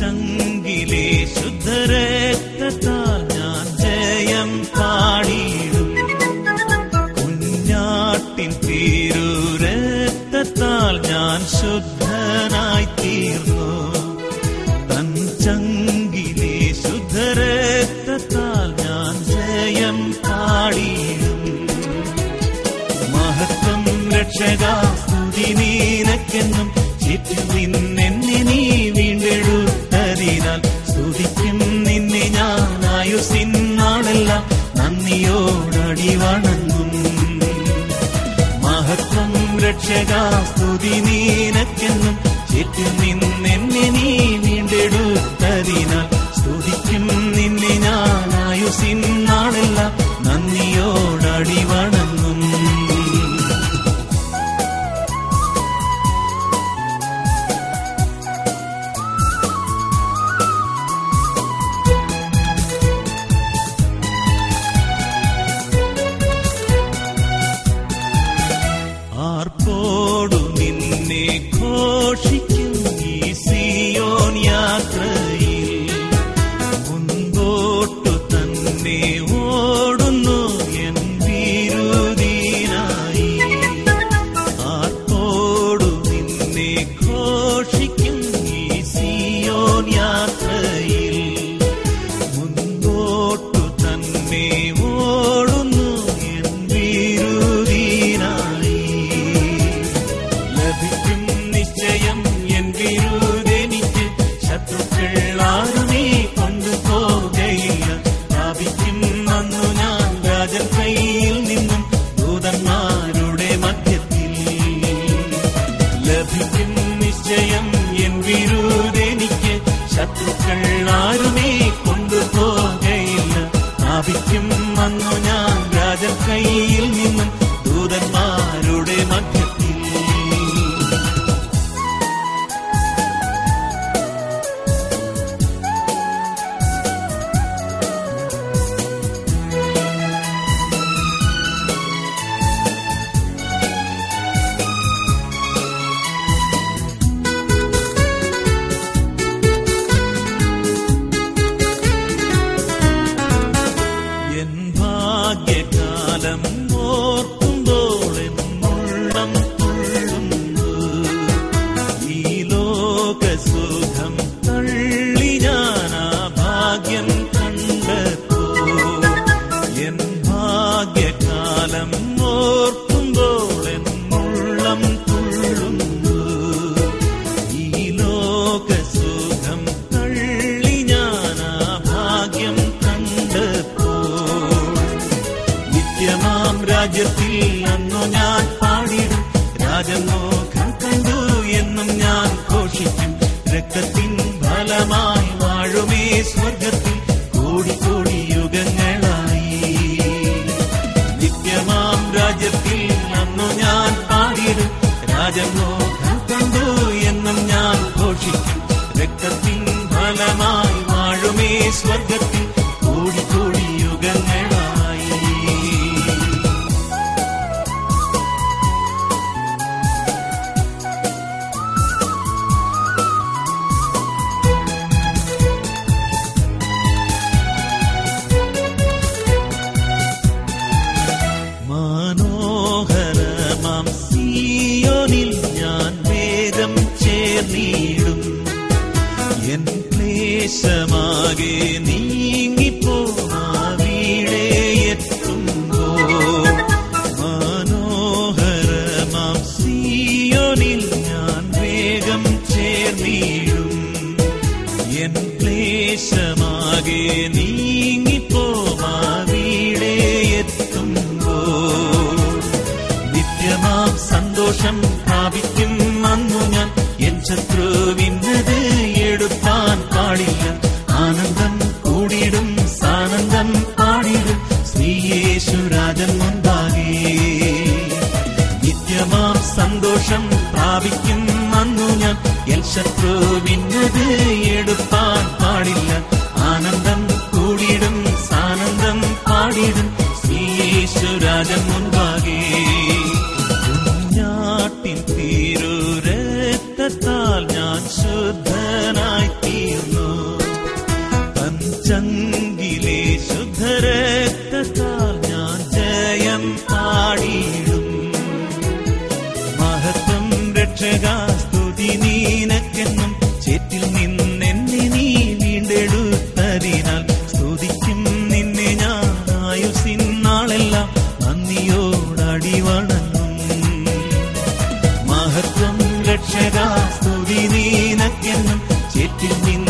ചങ്കിലെ ശുദ്ധരക്തത്താൽ ഞാൻ ജയം പാടിയിടും കുഞ്ഞാട്ടിൻ തിരുരക്തത്താൽ ഞാൻ ശുദ്ധനായി തീർന്നു തൻ ചങ്കിലെ ശുദ്ധരക്തത്താൽ ഞാൻ ജയം പാടിയിടും മഹത്വം രക്ഷക സ്തുതി നീനക്കെന്നും ചുറ്റും നിന്നെന്നെ നീ വീണ്ടെടുത്തതിനാൽ സ്തുതിക്കും നിന്നെ ഞാൻ ആയുസിന്നാളെല്ലാം നന്ദിയോടടി വണങ്ങും മഹത്വം രക്ഷക സ്തുതി നീനക്കെന്നും ചുറ്റും നിന്നെന്നെ നീ വീണ്ടെടുത്തതിനാൽ സ്തുതിക്കും നിന്നെ ഞാൻ ആയുസിന്നാളെല്ലാം നന്ദിയോടടി വണങ്ങും ആർപ്പോടു നിന്നെ ഘോഷിക്കും ഈ സിയോൻ യാത്രയിൽ മുൻപോട്ടു തന്നെ ഓടുന്നു എൻ വിരുദീനായി ആർപ്പോടു നിന്നെ ഘോഷിക്കും ഈ സിയോൻ യാത്രയിൽ മുൻപോട്ടു തന്നെ ഓടുന്നു എൻ വിരുദീനായി ലഭിക്കും നിശ്ചയം എൻ വിരുദെനിക്ക് ശത്രുക്കൾ ആരുമേ കൊണ്ടുപോകയില്ല പ്രാപിക്കും അന്നു ഞാൻ രാജൻ കയ്യിൽ നിന്നും ദൂതന്മാരുടെ മധ്യത്തിൽ ലഭിക്കും നിശ്ചയം എൻ വിരുദെനിക്ക് ശത്രുക്കൾ ആരുമേ കൊണ്ടുപോകയില്ല പ്രാപിക്കും അന്നു ഞാൻ രാജൻ കയ്യിൽ നിന്നും ദൂതന്മാരുടെ മധ്യത്തിൽ എൻ ഭാഗ്യകാലം ഓർക്കുമ്പോൾ എന്നുള്ളം തുള്ളുന്നു ഈ ലോകസുഖം തള്ളി ഞാൻ ആ ഭാഗ്യം കണ്ടെത്തോ എൻ ഭാഗ്യകാലം ഓർക്കുമ്പോൾ എന്നുള്ളം തുള്ളുന്നു ഈ ലോകസുഖം തള്ളി ഞാൻ ആ ഭാഗ്യം കണ്ടപ്പോ നിത്യമാം രാജ്യത്തിൽ അന്നു ഞാൻ പാടിടും രാജമോഖം കണ്ടു എന്നും ഞാൻ ഘോഷിക്കും രക്തത്തിൻ ഫലമായി വാഴുമേ സ്വർഗത്തിൽ കോടി കോടി യുഗങ്ങളായി നിത്യമാം രാജ്യത്തിൽ അന്നു ഞാൻ പാടിടും രാജമോഖം കണ്ടു എന്നും ഞാൻ ഘോഷിക്കും രക്തത്തിൻ ഫലമായി വാഴുമേ സ്വർഗത്തിൽ കോടി കോടി യുഗങ്ങളായി മനോഹരമാം സിയോനിൽ ഞാൻ വേഗം ചേർന്നിടും എൻ ക്ലേശമാകെ നീങ്ങിപ്പോ വീടേ എത്തുമ്പോ മനോഹരമാം സിയോനിൽ ഞാൻ വേഗം ചേർന്നിടും എൻ ക്ലേശമാകെ നീങ്ങിപ്പോ വീടേ എത്തുമ്പോ നിത്യമാം സന്തോഷം പ്രാപിക്കും അന്നു ഞാൻ എൻ ശത്രുവിന്നത് എടുപ്പാൻ പാടില്ല ആനന്ദം കൂടിയിടും സാനന്ദം പാടിടും ശ്രീയേശുരാജൻ മുൻപാകെ നിത്യമാം സന്തോഷം പ്രാപിക്കും അന്നു ഞാൻ എൻ ശത്രുവിന്നത് എടുപ്പാൻ പാടില്ല ആനന്ദം കൂടിയിടും സാനന്ദം പാടിടും ശ്രീയേശുരാജൻ മുൻപാകെ കുഞ്ഞാട്ടിൻ തീരുരക്തത്താൽ ഞാൻ ശുദ്ധനായി തീർന്നു ചങ്കിലെ ശുദ്ധരക്തത്താൽ ഞാൻ ജയം പാടിയിടും മഹത്വം രക്ഷക സ്തുതി നീനക്കെന്നും ചേറ്റിൽ നിന്നെന്നെ നീ വീണ്ടെടുത്തതിനാൽ സ്തുതിക്കും നിന്നെ ഞാൻ ആയുസിന്നാളെല്ലാം നന്ദിയോടടി വണങ്ങും മഹത്വം രക്ഷക സ്തുതി നീനക്കെന്നും ചേറ്റിൽ നിന്ന്